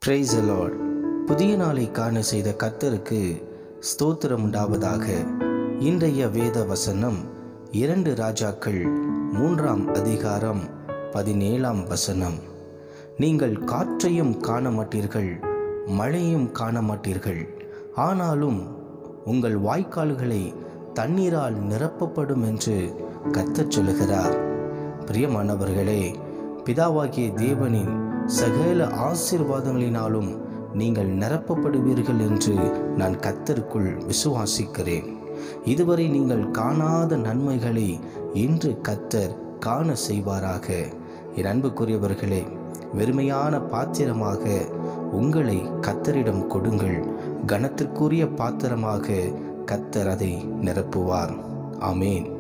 price Lord புதிய நாளை காண செய்த கத்தருக்கு ஸ்தோத்திரம் உண்டாவதாக இன்றைய வேத வசனம் இரண்டு ராஜாக்கள் மூன்றாம் அதிகாரம் பதினேழாம் வசனம் நீங்கள் காற்றையும் காண மாட்டீர்கள் மழையும் காண மாட்டீர்கள் ஆனாலும் உங்கள் வாய்க்கால்களை தண்ணீரால் நிரப்பப்படும் என்று கத்தர் சொல்லுகிறார் பிரியமானவர்களே பிதாவாகிய தேவனின் சகல ஆசீர்வாதங்களினாலும் நீங்கள் நிரப்பப்படுவீர்கள் என்று நான் கத்தருக்குள் விசுவாசிக்கிறேன் இதுவரை நீங்கள் காணாத நன்மைகளை இன்று கத்தர் காண செய்வாராக என் அன்புக்குரியவர்களே வெறுமையான பாத்திரமாக உங்களை கத்தரிடம் கொடுங்கள் கனத்திற்குரிய பாத்திரமாக கத்தர் அதை நிரப்புவார் ஆமேன்